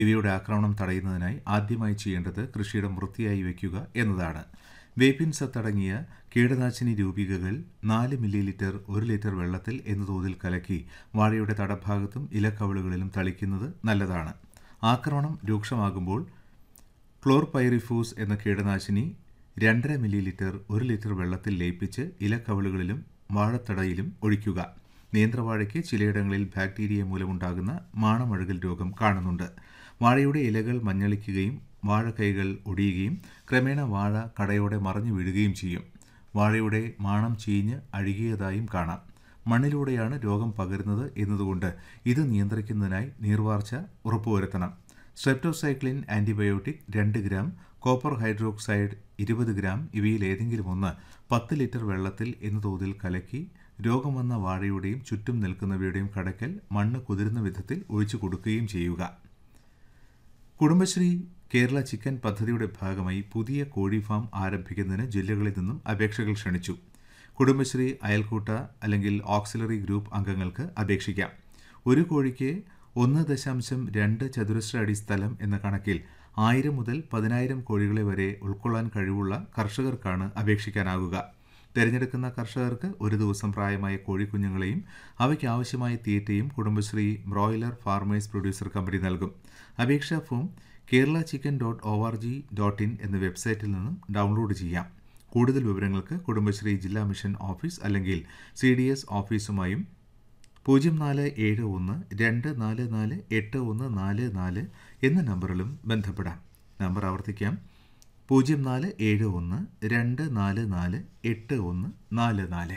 ഇവയുടെ ആക്രമണം തടയുന്നതിനായി ആദ്യമായി ചെയ്യേണ്ടത് കൃഷിയിടം വൃത്തിയായി വയ്ക്കുക എന്നതാണ് വേപ്പിൻ സത്തടങ്ങിയ കീടനാശിനി രൂപികകൾ നാല് മില്ലി ലിറ്റർ ഒരു ലിറ്റർ വെള്ളത്തിൽ എന്ന തോതിൽ കലക്കി വാഴയുടെ തടഭാഗത്തും ഇലക്കവളുകളിലും തളിക്കുന്നത് നല്ലതാണ് ആക്രമണം രൂക്ഷമാകുമ്പോൾ ക്ലോർപൈറിഫൂസ് എന്ന കീടനാശിനി രണ്ടര മില്ലി ലിറ്റർ ഒരു ലിറ്റർ വെള്ളത്തിൽ ലയിപ്പിച്ച് ഇലക്കവളുകളിലും വാഴത്തടയിലും ഒഴിക്കുക നേന്ത്രവാഴയ്ക്ക് ചിലയിടങ്ങളിൽ ബാക്ടീരിയ മൂലമുണ്ടാകുന്ന മാണമഴുകൽ രോഗം കാണുന്നുണ്ട് വാഴയുടെ ഇലകൾ മഞ്ഞളിക്കുകയും വാഴക്കൈകൾ ഒടിയുകയും ക്രമേണ വാഴ കടയോടെ മറഞ്ഞു വീഴുകയും ചെയ്യും വാഴയുടെ മാണം ചീഞ്ഞ് അഴുകിയതായും കാണാം മണ്ണിലൂടെയാണ് രോഗം പകരുന്നത് എന്നതുകൊണ്ട് ഇത് നിയന്ത്രിക്കുന്നതിനായി നീർവാർച്ച ഉറപ്പുവരുത്തണം സ്ട്രെപ്റ്റോസൈക്ലിൻ ആന്റിബയോട്ടിക് രണ്ട് ഗ്രാം കോപ്പർ ഹൈഡ്രോക്സൈഡ് ഇരുപത് ഗ്രാം ഇവയിൽ ഏതെങ്കിലും ഒന്ന് പത്ത് ലിറ്റർ വെള്ളത്തിൽ എന്ന തോതിൽ കലക്കി രോഗം വന്ന വാഴയുടെയും ചുറ്റും നിൽക്കുന്നവയുടെയും കടക്കൽ മണ്ണ് കുതിരുന്ന വിധത്തിൽ ഒഴിച്ചു കൊടുക്കുകയും ചെയ്യുക കുടുംബശ്രീ കേരള ചിക്കൻ പദ്ധതിയുടെ ഭാഗമായി പുതിയ കോഴി ഫാം ആരംഭിക്കുന്നതിന് ജില്ലകളിൽ നിന്നും അപേക്ഷകൾ ക്ഷണിച്ചു കുടുംബശ്രീ അയൽക്കൂട്ട അല്ലെങ്കിൽ ഓക്സിലറി ഗ്രൂപ്പ് അംഗങ്ങൾക്ക് അപേക്ഷിക്കാം ഒരു കോഴിക്ക് ഒന്ന് ദശാംശം രണ്ട് ചതുരശ്ര അടി സ്ഥലം എന്ന കണക്കിൽ ആയിരം മുതൽ പതിനായിരം കോഴികളെ വരെ ഉൾക്കൊള്ളാൻ കഴിവുള്ള കർഷകർക്കാണ് അപേക്ഷിക്കാനാകുക തിരഞ്ഞെടുക്കുന്ന കർഷകർക്ക് ഒരു ദിവസം പ്രായമായ കോഴിക്കുഞ്ഞുങ്ങളെയും അവയ്ക്ക് ആവശ്യമായ തീറ്റയും Kudumbashree broiler farmers producer company നൽകും അപേക്ഷാ form Kerala chicken dot O R G dot in എന്ന വെബ്സൈറ്റിൽ നിന്നും ഡൗൺലോഡ് ചെയ്യാം കൂടുതൽ വിവരങ്ങൾക്ക് കുടുംബശ്രീ ജില്ലാ മിഷൻ ഓഫീസ് അല്ലെങ്കിൽ സി ഡി എസ് ഓഫീസുമായും പൂജ്യം നാല് ഏഴ് ഒന്ന് രണ്ട് നാല് നാല് എട്ട് ഒന്ന് നാല് നാല് എന്ന നമ്പറിലും ബന്ധപ്പെടാം നമ്പർ ആവർത്തിക്കാം പൂജ്യം നാല് ഏഴ് ഒന്ന് രണ്ട് നാല് നാല് എട്ട് ഒന്ന് നാല് നാല്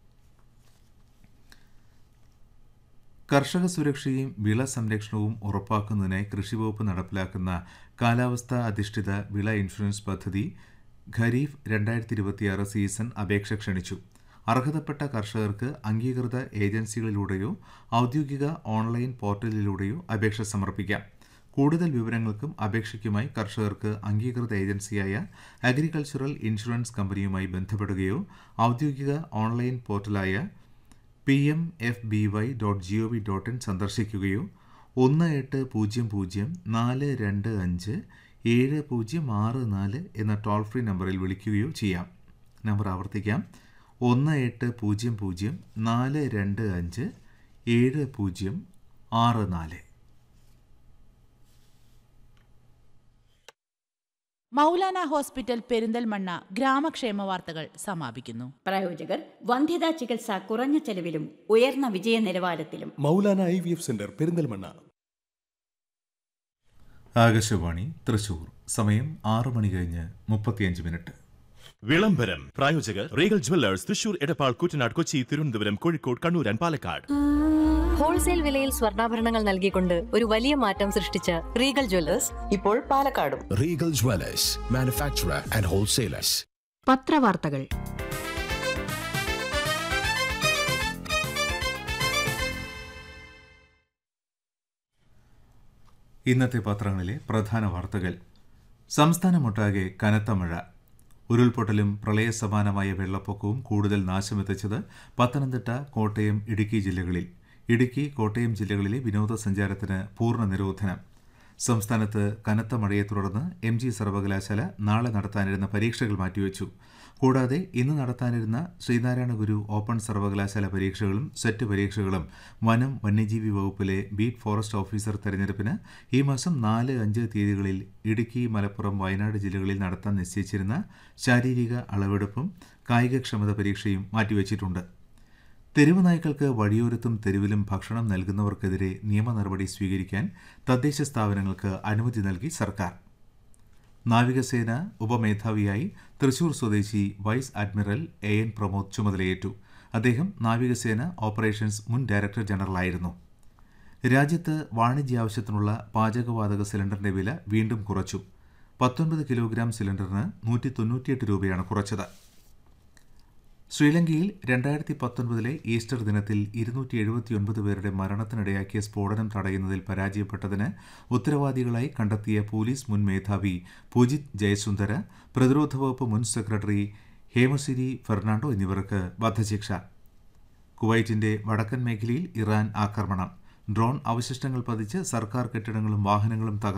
കർഷക സുരക്ഷയും വിള സംരക്ഷണവും ഉറപ്പാക്കുന്നതിനായി കൃഷിവകുപ്പ് നടപ്പിലാക്കുന്ന കാലാവസ്ഥാ അധിഷ്ഠിത വിള ഇൻഷുറൻസ് പദ്ധതി ഖരീഫ് രണ്ടായിരത്തി ഇരുപത്തിയാറ് സീസൺ അപേക്ഷ ക്ഷണിച്ചു അർഹതപ്പെട്ട കർഷകർക്ക് അംഗീകൃത ഏജൻസികളിലൂടെയോ ഔദ്യോഗിക ഓൺലൈൻ പോർട്ടലിലൂടെയോ അപേക്ഷ സമർപ്പിക്കാം കൂടുതൽ വിവരങ്ങൾക്കും അപേക്ഷയ്ക്കുമായി കർഷകർക്ക് അംഗീകൃത ഏജൻസിയായ അഗ്രികൾച്ചറൽ ഇൻഷുറൻസ് കമ്പനിയുമായി ബന്ധപ്പെടുകയോ ഔദ്യോഗിക ഓൺലൈൻ പോർട്ടലായ P M F B Y dot G O V dot in സന്ദർശിക്കുകയോ ഒന്ന് എട്ട് പൂജ്യം പൂജ്യം നാല് രണ്ട് അഞ്ച് ഏഴ് പൂജ്യം ആറ് നാല് എന്ന ടോൾ ഫ്രീ നമ്പറിൽ വിളിക്കുകയോ ചെയ്യാം നമ്പർ ആവർത്തിക്കാം ഒന്ന് എട്ട് പൂജ്യം പൂജ്യം നാല് രണ്ട് അഞ്ച് ഏഴ് പൂജ്യം ആറ് നാല് മൗലാന ഹോസ്പിറ്റൽ പെരിന്തൽമണ്ണ ഗ്രാമക്ഷേമ വാർത്തകൾ സമാപിക്കുന്നു പ്രായോജകർ വന്ധ്യതാ ചികിത്സ കുറഞ്ഞ ചെലവിലും ഉയർന്ന വിജയ നിലവാരത്തിലും Maulana I V F centre Perinthalmanna Akashvani Thrissur സമയം ആറു മണി കഴിഞ്ഞ് മുപ്പത്തിയഞ്ച് മിനിറ്റ് വിളംബരം പ്രായോജകർ Regal Jewellers Thrissur Edappal Kuttanad Kochi Thiruvananthapuram Kozhikode Kannur and Palakkad wholesale വിലയിൽ സ്വർണ്ണാഭരണങ്ങൾ നൽകിക്കൊണ്ട് ഒരു വലിയ മാറ്റം സൃഷ്ടിച്ച റീഗൽ ജ്വല്ലേഴ്സ് ഇപ്പോൾ പാലക്കാടും Regal Dwellers, manufacturer and wholesalers. പത്രവാർത്തകൾ ഇന്നത്തെ പത്രങ്ങളിലെ പ്രധാന വാർത്തകൾ സംസ്ഥാനമൊട്ടാകെ കനത്ത മഴ ഉരുൾപൊട്ടലും പ്രളയസമാനമായ വെള്ളപ്പൊക്കവും കൂടുതൽ നാശമെത്തിച്ചത് പത്തനംതിട്ട കോട്ടയം ഇടുക്കി ജില്ലകളിൽ ഇടുക്കി കോട്ടയം ജില്ലകളിലെ വിനോദസഞ്ചാരത്തിന് പൂർണ്ണ നിരോധനം സംസ്ഥാനത്ത് കനത്ത മഴയെ തുടർന്ന് എം ജി സർവകലാശാല നാളെ നടത്താനിരുന്ന പരീക്ഷകൾ മാറ്റിവെച്ചു കൂടാതെ ഇന്ന് നടത്താനിരുന്ന ശ്രീനാരായണ ഗുരു ഓപ്പൺ സർവകലാശാല പരീക്ഷകളും സെറ്റ് പരീക്ഷകളും വനം വന്യജീവി വകുപ്പിലെ ബീറ്റ് ഫോറസ്റ്റ് ഓഫീസർ തെരഞ്ഞെടുപ്പിന് ഈ മാസം നാല് അഞ്ച് തീയതികളിൽ ഇടുക്കി മലപ്പുറം വയനാട് ജില്ലകളിൽ നടത്താൻ നിശ്ചയിച്ചിരുന്ന ശാരീരിക അളവെടുപ്പും കായികക്ഷമത പരീക്ഷയും മാറ്റിവെച്ചിട്ടുണ്ട് തെരുവ് നായ്ക്കൾക്ക് വഴിയോരത്തും തെരുവിലും ഭക്ഷണം നൽകുന്നവർക്കെതിരെ നിയമ നടപടി സ്വീകരിക്കാൻ തദ്ദേശ സ്ഥാപനങ്ങൾക്ക് അനുമതി നൽകി സർക്കാർ നാവികസേന ഉപമേധാവിയായി തൃശൂർ സ്വദേശി വൈസ് അഡ്മിറൽ എ എൻ പ്രമോദ് ചുമതലയേറ്റു അദ്ദേഹം നാവികസേന ഓപ്പറേഷൻസ് മുൻ ഡയറക്ടർ ജനറലായിരുന്നു രാജ്യത്ത് വാണിജ്യാവശ്യത്തിനുള്ള പാചകവാതക സിലിണ്ടറിന്റെ വില വീണ്ടും കുറച്ചു പത്തൊൻപത് കിലോഗ്രാം സിലിണ്ടറിന് നൂറ്റി തൊണ്ണൂറ്റിയെട്ട് രൂപയാണ് കുറച്ചത് ശ്രീലങ്കയിൽ രണ്ടായിരത്തി പത്തൊൻപതിലെ ഈസ്റ്റർ ദിനത്തിൽ ഇരുന്നൂറ്റി എഴുപത്തിയൊൻപത് പേരുടെ മരണത്തിനിടയാക്കിയ സ്ഫോടനം തടയുന്നതിൽ പരാജയപ്പെട്ടതിന് ഉത്തരവാദികളായി കണ്ടെത്തിയ പോലീസ് മുൻ മേധാവി പൂജിത് ജയസുന്ദര പ്രതിരോധ വകുപ്പ് മുൻ സെക്രട്ടറി ഹേമസിരി ഫെർണാണ്ടോ എന്നിവർക്ക് വധശിക്ഷ കുവൈറ്റിന്റെ വടക്കൻ മേഖലയിൽ ഇറാൻ ആക്രമണം ഡ്രോൺ അവശിഷ്ടങ്ങൾ പതിച്ച് സർക്കാർ കെട്ടിടങ്ങളും വാഹനങ്ങളും തകർന്നു